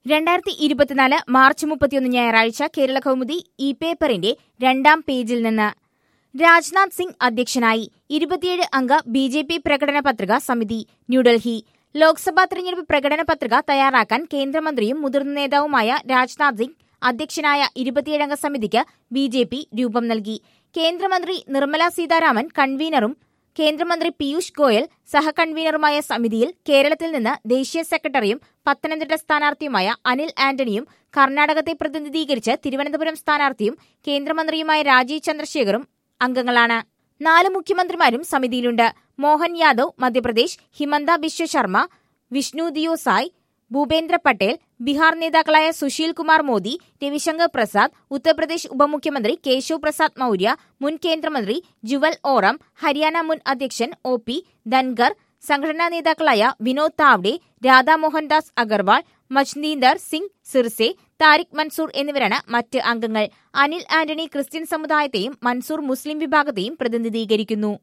രണ്ടായിരത്തി ഇരുപത്തിനാല് മാർച്ച് മുപ്പത്തിയൊന്ന് ഞായറാഴ്ച കേരള കൗമുദി ഈ പേപ്പറിന്റെ രണ്ടാം പേജിൽ നിന്ന് രാജ്നാഥ് സിംഗ് അധ്യക്ഷനായി ഇരുപത്തിയേഴ് അംഗ ബി ജെ പി പ്രകടന പത്രിക സമിതി ന്യൂഡൽഹി ലോക്സഭാ തെരഞ്ഞെടുപ്പ് പ്രകടന പത്രിക തയ്യാറാക്കാൻ കേന്ദ്രമന്ത്രിയും മുതിർന്ന നേതാവുമായ രാജ്നാഥ് സിംഗ് അധ്യക്ഷനായ ഇരുപത്തിയേഴംഗ സമിതിക്ക് ബി ജെ പി രൂപം നൽകി കേന്ദ്രമന്ത്രി നിർമ്മല സീതാരാമൻ കൺവീനറും കേന്ദ്രമന്ത്രി പീയൂഷ് ഗോയൽ സഹകൺവീനറുമായ സമിതിയിൽ കേരളത്തിൽ നിന്ന് ദേശീയ സെക്രട്ടറിയും പത്തനംതിട്ട സ്ഥാനാർത്ഥിയുമായ അനിൽ ആന്റണിയും കർണാടകത്തെ പ്രതിനിധീകരിച്ച് തിരുവനന്തപുരം സ്ഥാനാർത്ഥിയും കേന്ദ്രമന്ത്രിയുമായ രാജീവ് ചന്ദ്രശേഖറും അംഗങ്ങളാണ് നാല് മുഖ്യമന്ത്രിമാരും സമിതിയിലുണ്ട് മോഹൻ യാദവ് മധ്യപ്രദേശ് ഹിമന്ത ബിശ്വ ശർമ്മ വിഷ്ണു ദിയോസായ് ഭൂപേന്ദ്ര പട്ടേൽ ബീഹാർ നേതാക്കളായ സുശീൽ കുമാർ മോദി രവിശങ്കർ പ്രസാദ് ഉത്തർപ്രദേശ് ഉപമുഖ്യമന്ത്രി കേശവ് പ്രസാദ് മൌര്യ മുൻ കേന്ദ്രമന്ത്രി ജുവൽ ഓറം ഹരിയാന മുൻ അധ്യക്ഷൻ ഒ പി ധൻഗർ സംഘടനാ നേതാക്കളായ വിനോദ് താവ്ഡെ രാധാമോഹൻദാസ് അഗർവാൾ മജ്നീന്ദർ സിംഗ് സിർസെ താരിഖ് മൻസൂർ എന്നിവരാണ് മറ്റ് അംഗങ്ങൾ അനിൽ ആന്റണി ക്രിസ്ത്യൻ സമുദായത്തെയും മൻസൂർ മുസ്ലിം വിഭാഗത്തെയും പ്രതിനിധീകരിക്കുന്നു